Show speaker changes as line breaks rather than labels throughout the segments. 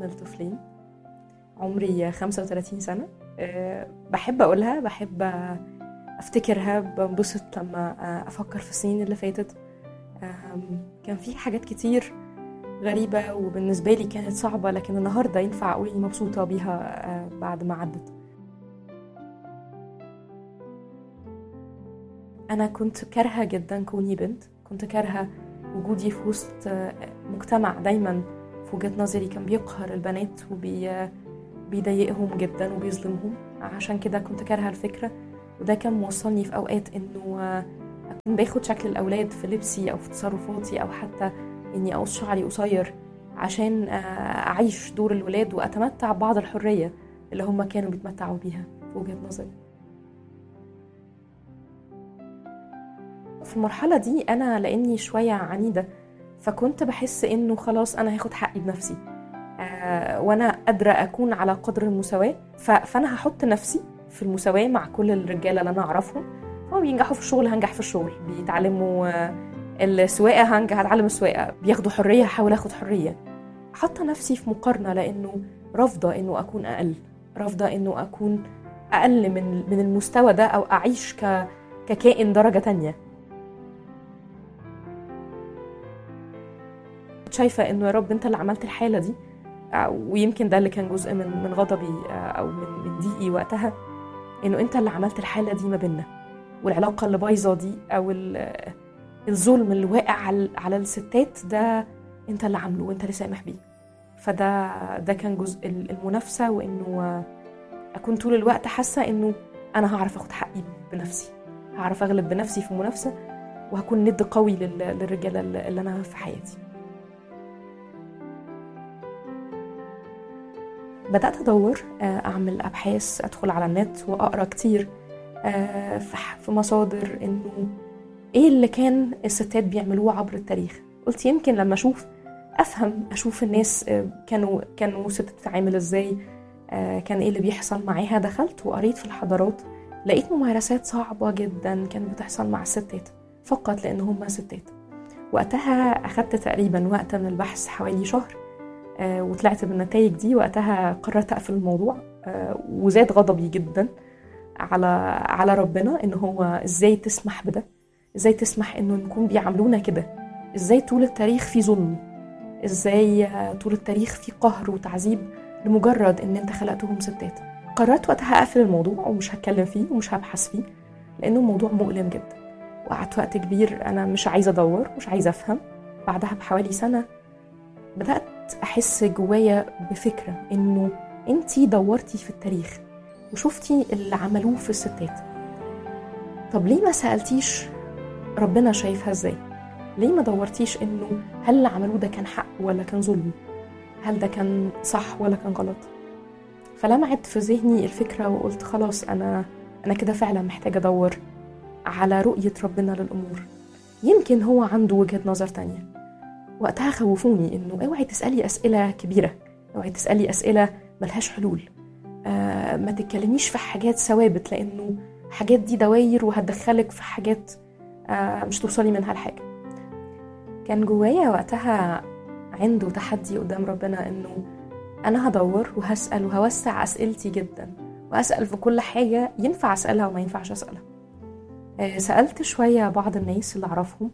أم لطفلين عمري 35 سنة أه بحب أقولها بحب أفتكرها بنبسط لما أفكر في السنين اللي فاتت كان في حاجات كتير غريبة وبالنسبة لي كانت صعبة لكن النهاردة ينفع أقول مبسوطة بيها بعد ما عدت أنا كنت كارهة جدا كوني بنت كنت كارهة وجودي في وسط مجتمع دايما في وجهة نظري كان بيقهر البنات وبيضايقهم جدا وبيظلمهم عشان كده كنت كارهة الفكرة وده كان موصلني في أوقات إنه أكون باخد شكل الأولاد في لبسي أو في تصرفاتي أو حتى إني أقص شعري قصير عشان أعيش دور الولاد وأتمتع ببعض الحرية اللي هم كانوا بيتمتعوا بيها في وجهة نظري في المرحلة دي أنا لأني شوية عنيدة فكنت بحس إنه خلاص أنا هاخد حقي بنفسي آه وأنا قادرة أكون على قدر المساواة فأنا هحط نفسي في المساواة مع كل الرجالة اللي أنا أعرفهم هم بينجحوا في الشغل هنجح في الشغل بيتعلموا آه السواقة هنجح هتعلم السواقة بياخدوا حرية هحاول أخد حرية حاطة نفسي في مقارنة لأنه رافضة إنه أكون أقل رافضة إنه أكون أقل من من المستوى ده أو أعيش ك ككائن درجة تانية شايفة إنه يا رب أنت اللي عملت الحالة دي ويمكن ده اللي كان جزء من من غضبي أو من من ضيقي وقتها إنه أنت اللي عملت الحالة دي ما بينا والعلاقة اللي بايظة دي أو الظلم اللي واقع على على الستات ده انت اللي عامله وانت اللي سامح بيه فده ده كان جزء المنافسه وانه اكون طول الوقت حاسه انه انا هعرف اخد حقي بنفسي هعرف اغلب بنفسي في المنافسه وهكون ند قوي للرجاله اللي انا في حياتي بدات ادور اعمل ابحاث ادخل على النت واقرا كتير في مصادر انه ايه اللي كان الستات بيعملوه عبر التاريخ قلت يمكن لما اشوف افهم اشوف الناس كانوا كانوا ست بتتعامل ازاي كان ايه اللي بيحصل معاها دخلت وقريت في الحضارات لقيت ممارسات صعبة جدا كانت بتحصل مع الستات فقط لأن هم ستات وقتها أخدت تقريبا وقت من البحث حوالي شهر وطلعت بالنتائج دي وقتها قررت أقفل الموضوع وزاد غضبي جدا على على ربنا ان هو ازاي تسمح بده ازاي تسمح انه نكون بيعاملونا كده ازاي طول التاريخ في ظلم ازاي طول التاريخ في قهر وتعذيب لمجرد ان انت خلقتهم ستات قررت وقتها اقفل الموضوع ومش هتكلم فيه ومش هبحث فيه لانه الموضوع مؤلم جدا وقعدت وقت كبير انا مش عايزه ادور مش عايزه افهم بعدها بحوالي سنه بدات احس جوايا بفكره انه انتي دورتي في التاريخ وشفتي اللي عملوه في الستات طب ليه ما سالتيش ربنا شايفها ازاي ليه ما دورتيش انه هل اللي عملوه ده كان حق ولا كان ظلم هل ده كان صح ولا كان غلط فلمعت في ذهني الفكره وقلت خلاص انا انا كده فعلا محتاجه ادور على رؤيه ربنا للامور يمكن هو عنده وجهه نظر تانية وقتها خوفوني انه اوعي تسالي اسئله كبيره اوعي تسالي اسئله ملهاش حلول آه ما تتكلميش في حاجات ثوابت لانه حاجات دي دواير وهتدخلك في حاجات آه مش توصلي منها لحاجه كان جوايا وقتها عنده تحدي قدام ربنا انه انا هدور وهسال وهوسع اسئلتي جدا واسال في كل حاجه ينفع اسالها وما ينفعش اسالها آه سالت شويه بعض الناس اللي اعرفهم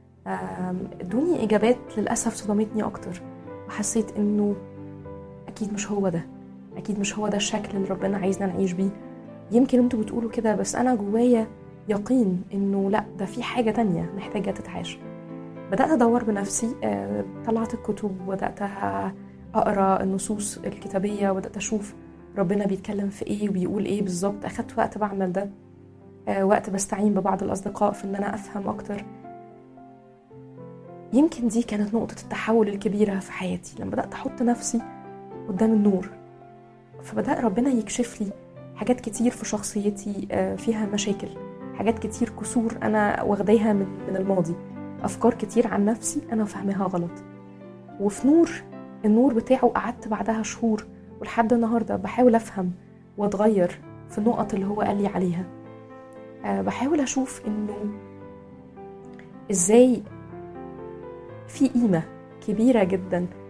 ادوني اجابات للاسف صدمتني اكتر وحسيت انه اكيد مش هو ده اكيد مش هو ده الشكل اللي ربنا عايزنا نعيش بيه يمكن انتوا بتقولوا كده بس انا جوايا يقين انه لا ده في حاجه تانية محتاجه تتعاش بدات ادور بنفسي طلعت الكتب وبدات اقرا النصوص الكتابيه وبدات اشوف ربنا بيتكلم في ايه وبيقول ايه بالظبط اخدت وقت بعمل ده وقت بستعين ببعض الاصدقاء في ان انا افهم اكتر يمكن دي كانت نقطه التحول الكبيره في حياتي لما بدات احط نفسي قدام النور فبدأ ربنا يكشف لي حاجات كتير في شخصيتي فيها مشاكل حاجات كتير كسور أنا واخداها من, من الماضي أفكار كتير عن نفسي أنا فاهمها غلط وفي نور النور بتاعه قعدت بعدها شهور ولحد النهاردة بحاول أفهم وأتغير في النقط اللي هو قال لي عليها بحاول أشوف إنه إزاي في قيمة كبيرة جدا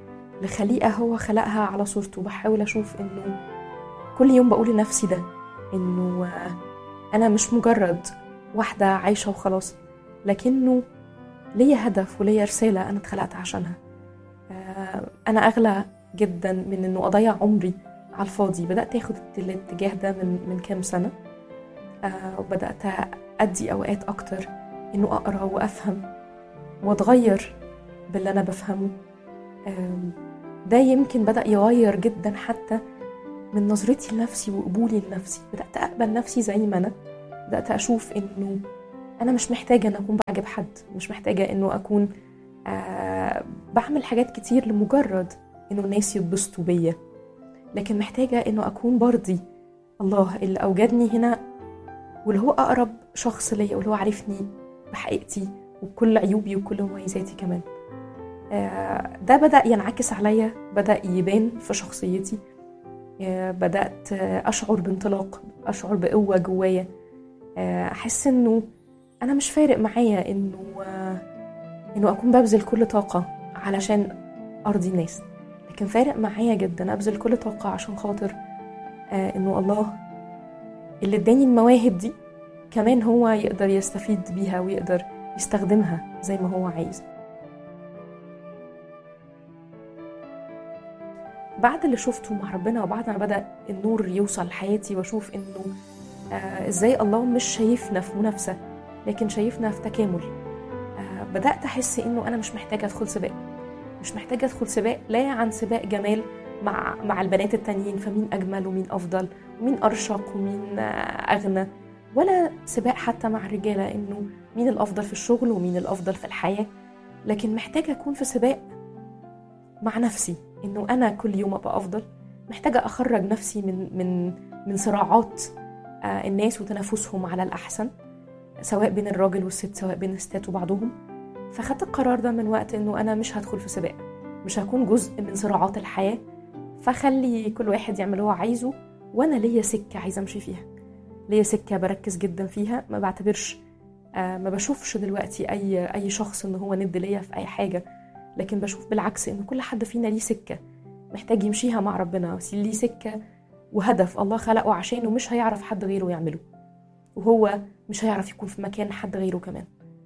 لخليقة هو خلقها على صورته بحاول أشوف إنه كل يوم بقول لنفسي ده إنه أنا مش مجرد واحدة عايشة وخلاص لكنه ليا هدف وليا رسالة أنا اتخلقت عشانها أنا أغلى جدا من إنه أضيع عمري على الفاضي بدأت أخد الاتجاه ده من من كام سنة وبدأت أدي أوقات أكتر إنه أقرأ وأفهم وأتغير باللي أنا بفهمه ده يمكن بدأ يغير جدا حتى من نظرتي لنفسي وقبولي لنفسي بدأت أقبل نفسي زي ما أنا بدأت أشوف إنه أنا مش محتاجة إن أكون بعجب حد مش محتاجة إنه أكون آه بعمل حاجات كتير لمجرد إنه الناس يتبسطوا بيا لكن محتاجة إنه أكون برضي الله اللي أوجدني هنا واللي هو أقرب شخص ليا واللي هو عارفني بحقيقتي وبكل عيوبي وكل مميزاتي كمان آه ده بدأ ينعكس عليا بدأ يبان في شخصيتي آه بدأت أشعر بانطلاق أشعر بقوة جوايا أحس إنه أنا مش فارق معايا إنه إنه أكون ببذل كل طاقة علشان أرضي الناس لكن فارق معايا جدا أبذل كل طاقة عشان خاطر إنه الله اللي اداني المواهب دي كمان هو يقدر يستفيد بيها ويقدر يستخدمها زي ما هو عايز بعد اللي شفته مع ربنا وبعد ما بدأ النور يوصل لحياتي واشوف انه آه ازاي الله مش شايفنا في منافسة لكن شايفنا في تكامل آه بدأت أحس إنه أنا مش محتاجة أدخل سباق مش محتاجة أدخل سباق لا عن سباق جمال مع مع البنات التانيين فمين أجمل ومين أفضل ومين أرشق ومين آه أغنى ولا سباق حتى مع الرجالة إنه مين الأفضل في الشغل ومين الأفضل في الحياة لكن محتاجة أكون في سباق مع نفسي إنه أنا كل يوم أبقى أفضل محتاجة أخرج نفسي من من من صراعات الناس وتنافسهم على الأحسن سواء بين الراجل والست سواء بين الستات وبعضهم فخدت القرار ده من وقت انه انا مش هدخل في سباق مش هكون جزء من صراعات الحياه فخلي كل واحد يعمل اللي هو عايزه وانا ليا سكه عايزه امشي فيها ليا سكه بركز جدا فيها ما بعتبرش آه ما بشوفش دلوقتي اي اي شخص ان هو ند ليا في اي حاجه لكن بشوف بالعكس ان كل حد فينا ليه سكه محتاج يمشيها مع ربنا ليه سكه وهدف الله خلقه عشانه مش هيعرف حد غيره يعمله وهو مش هيعرف يكون في مكان حد غيره كمان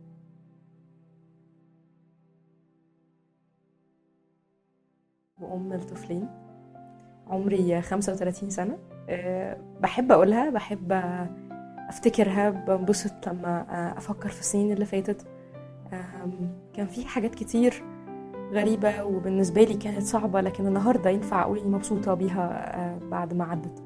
وأم لطفلين عمري 35 سنة أه بحب أقولها بحب أفتكرها بنبسط لما أفكر في السنين اللي فاتت أه كان في حاجات كتير غريبة وبالنسبة لي كانت صعبة لكن النهاردة ينفع أقول إني مبسوطة بيها أه بعد ما عدت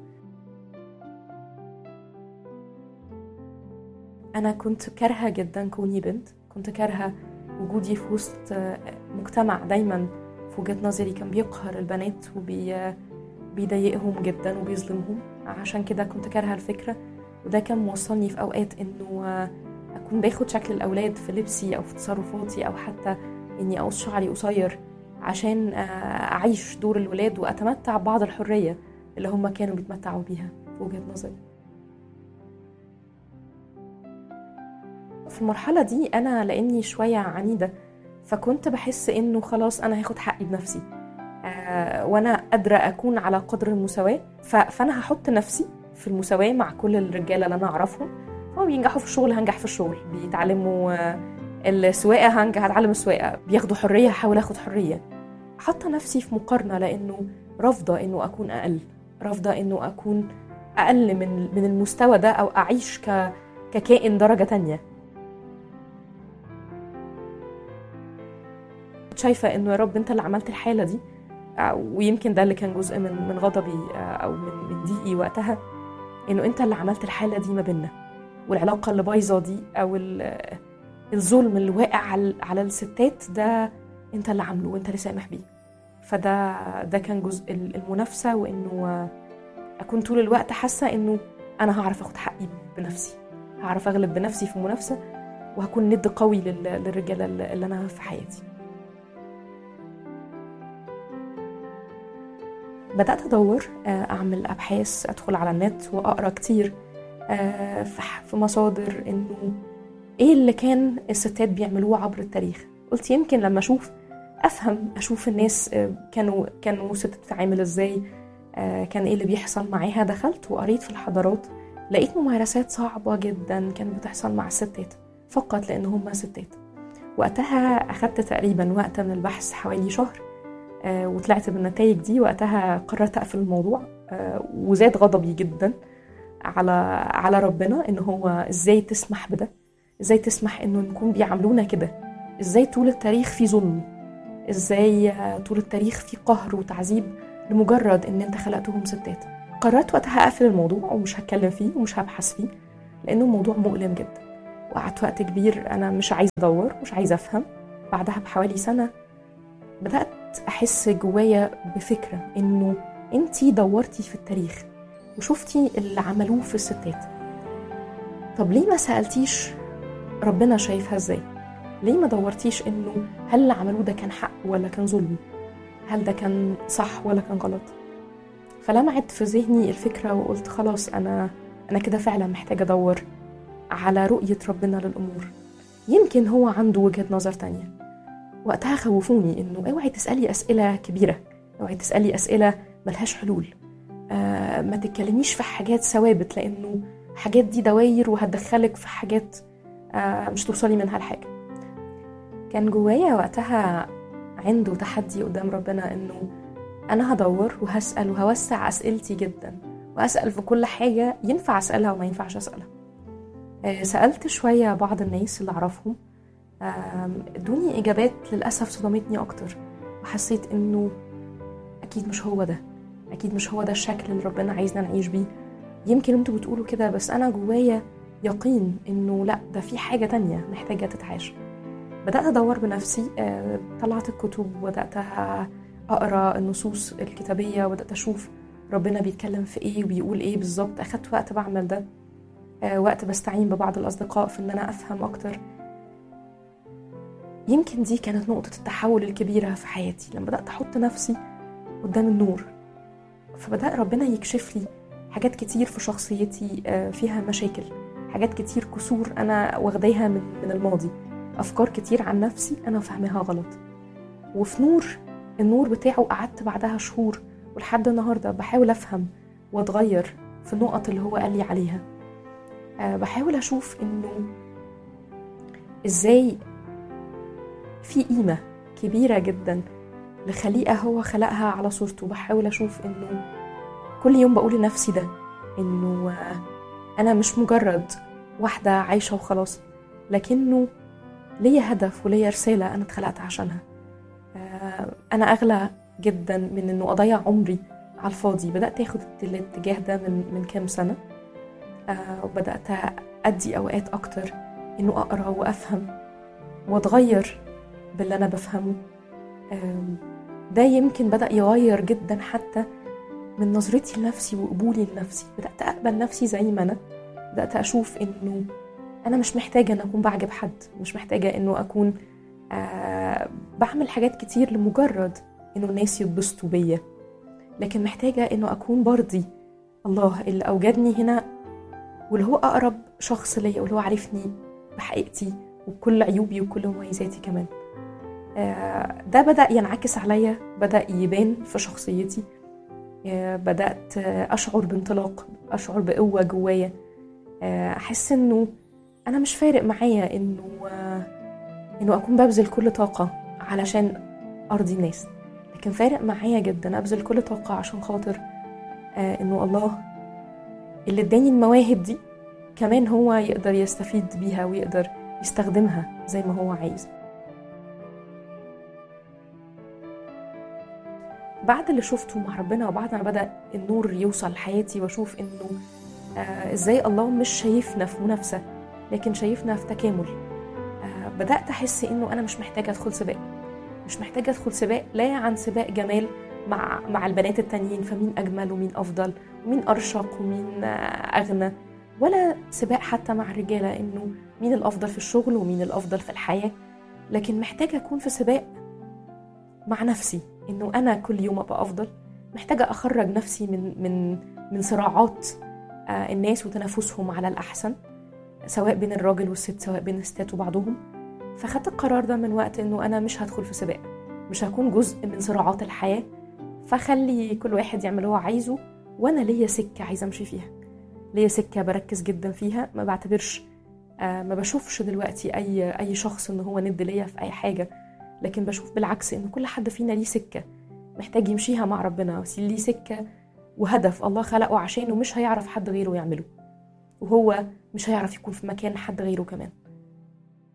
أنا كنت كارهة جدا كوني بنت كنت كارهة وجودي في وسط مجتمع دايما في وجهة نظري كان بيقهر البنات وبيضايقهم جدا وبيظلمهم عشان كده كنت كارهة الفكرة وده كان موصلني في أوقات إنه أكون باخد شكل الأولاد في لبسي أو في تصرفاتي أو حتى إني أقص شعري قصير عشان أعيش دور الولاد وأتمتع ببعض الحرية اللي هم كانوا بيتمتعوا بيها في وجهة نظري في المرحلة دي أنا لأني شوية عنيدة فكنت بحس إنه خلاص أنا هاخد حقي بنفسي آه وأنا قادرة أكون على قدر المساواة فأنا هحط نفسي في المساواة مع كل الرجالة اللي أنا أعرفهم هو بينجحوا في الشغل هنجح في الشغل بيتعلموا آه السواقة هنجح هتعلم السواقة بياخدوا حرية هحاول أخد حرية حاطة نفسي في مقارنة لأنه رافضة إنه أكون أقل رافضة إنه أكون أقل من من المستوى ده أو أعيش ك ككائن درجة تانية شايفه انه يا رب انت اللي عملت الحاله دي ويمكن ده اللي كان جزء من من غضبي او من من ضيقي وقتها انه انت اللي عملت الحاله دي ما بيننا والعلاقه اللي بايظه دي او الظلم اللي واقع على على الستات ده انت اللي عامله وانت اللي سامح بيه فده ده كان جزء المنافسه وانه اكون طول الوقت حاسه انه انا هعرف اخد حقي بنفسي هعرف اغلب بنفسي في المنافسه وهكون ند قوي للرجاله اللي انا في حياتي بدأت أدور أعمل أبحاث أدخل على النت وأقرأ كتير في مصادر إنه إيه اللي كان الستات بيعملوه عبر التاريخ قلت يمكن لما أشوف افهم اشوف الناس آه، كانوا كانوا ست بتتعامل ازاي آه، كان ايه اللي بيحصل معاها دخلت وقريت في الحضارات لقيت ممارسات صعبة جدا كانت بتحصل مع الستات فقط لأن هم ستات وقتها أخدت تقريبا وقت من البحث حوالي شهر آه، وطلعت بالنتائج دي وقتها قررت أقفل الموضوع آه، وزاد غضبي جدا على على ربنا إن هو إزاي تسمح بده إزاي تسمح إنه نكون بيعاملونا كده إزاي طول التاريخ في ظلم إزاي آه، طول التاريخ في قهر وتعذيب لمجرد إن أنت خلقتهم ستات قررت وقتها أقفل الموضوع ومش هتكلم فيه ومش هبحث فيه لأنه موضوع مؤلم جدا وقعدت وقت كبير أنا مش عايزة أدور مش عايزة أفهم بعدها بحوالي سنة بدأت أحس جوايا بفكرة إنه أنتي دورتي في التاريخ وشفتي اللي عملوه في الستات طب ليه ما سألتيش ربنا شايفها إزاي؟ ليه ما دورتيش إنه هل اللي عملوه ده كان حق ولا كان ظلم؟ هل ده كان صح ولا كان غلط؟ فلمعت في ذهني الفكرة وقلت خلاص أنا أنا كده فعلا محتاجة أدور على رؤية ربنا للأمور يمكن هو عنده وجهة نظر تانية وقتها خوفوني إنه اوعي تسألي أسئلة كبيرة اوعي تسألي أسئلة ملهاش حلول آه ما تتكلميش في حاجات ثوابت لأنه حاجات دي دواير وهتدخلك في حاجات آه مش توصلي منها لحاجة كان جوايا وقتها عنده تحدي قدام ربنا إنه أنا هدور وهسأل وهوسع أسئلتي جدا وأسأل في كل حاجة ينفع أسألها وما ينفعش أسألها آه، سألت شوية بعض الناس اللي أعرفهم آم، ادوني إجابات للأسف صدمتني أكتر وحسيت إنه أكيد مش هو ده أكيد مش هو ده الشكل اللي ربنا عايزنا نعيش بيه يمكن انتوا بتقولوا كده بس أنا جوايا يقين إنه لأ ده في حاجة تانية محتاجة تتعاش بدأت أدور بنفسي آه، طلعت الكتب وبدأت أقرأ النصوص الكتابية وبدأت أشوف ربنا بيتكلم في إيه وبيقول إيه بالظبط أخدت وقت بعمل ده آه، وقت بستعين ببعض الأصدقاء في إن أنا أفهم أكتر يمكن دي كانت نقطة التحول الكبيرة في حياتي لما بدأت أحط نفسي قدام النور فبدأ ربنا يكشف لي حاجات كتير في شخصيتي آه، فيها مشاكل حاجات كتير كسور أنا واخداها من من الماضي أفكار كتير عن نفسي أنا فاهماها غلط وفي نور النور بتاعه قعدت بعدها شهور ولحد النهاردة بحاول أفهم وأتغير في النقط اللي هو قال لي عليها أه بحاول أشوف إنه إزاي في قيمة كبيرة جدا لخليقة هو خلقها على صورته بحاول أشوف إنه كل يوم بقول لنفسي ده إنه آه، أنا مش مجرد واحدة عايشة وخلاص لكنه ليا هدف وليا رسالة أنا اتخلقت عشانها آه، أنا أغلى جدا من إنه أضيع عمري على الفاضي بدأت أخد الاتجاه ده من من كام سنة آه، وبدأت أدي أوقات أكتر إنه أقرأ وأفهم وأتغير باللي أنا بفهمه آم، ده يمكن بدأ يغير جدا حتى من نظرتي لنفسي وقبولي لنفسي بدأت أقبل نفسي زي ما أنا بدأت أشوف إنه أنا مش محتاجة إن أكون بعجب حد مش محتاجة إنه أكون آه بعمل حاجات كتير لمجرد إنه الناس يتبسطوا بيا لكن محتاجة إنه أكون برضي الله اللي أوجدني هنا واللي هو أقرب شخص ليا واللي هو عارفني بحقيقتي وبكل عيوبي وكل مميزاتي كمان آه، ده بدأ ينعكس عليا بدأ يبان في شخصيتي آه، بدأت آه، أشعر بانطلاق أشعر بقوة جوايا آه، أحس إنه أنا مش فارق معايا إنه آه، إنه أكون ببذل كل طاقة علشان أرضي الناس لكن فارق معايا جدا أبذل كل طاقة عشان خاطر آه، إنه الله اللي اداني المواهب دي كمان هو يقدر يستفيد بيها ويقدر يستخدمها زي ما هو عايز بعد اللي شفته مع ربنا وبعد ما بدأ النور يوصل لحياتي واشوف انه آه ازاي الله مش شايفنا في منافسة لكن شايفنا في تكامل آه بدأت أحس انه أنا مش محتاجة أدخل سباق مش محتاجة أدخل سباق لا عن سباق جمال مع مع البنات التانيين فمين أجمل ومين أفضل ومين أرشق ومين آه أغنى ولا سباق حتى مع الرجالة إنه مين الأفضل في الشغل ومين الأفضل في الحياة لكن محتاجة أكون في سباق مع نفسي انه انا كل يوم ابقى افضل محتاجه اخرج نفسي من من من صراعات آه، الناس وتنافسهم على الاحسن سواء بين الراجل والست سواء بين الستات وبعضهم فخدت القرار ده من وقت انه انا مش هدخل في سباق مش هكون جزء من صراعات الحياه فخلي كل واحد يعمل اللي هو عايزه وانا ليا سكه عايزه امشي فيها ليا سكه بركز جدا فيها ما بعتبرش آه ما بشوفش دلوقتي اي اي شخص ان هو ند ليا في اي حاجه لكن بشوف بالعكس ان كل حد فينا ليه سكه محتاج يمشيها مع ربنا ليه سكه وهدف الله خلقه عشانه مش هيعرف حد غيره يعمله وهو مش هيعرف يكون في مكان حد غيره كمان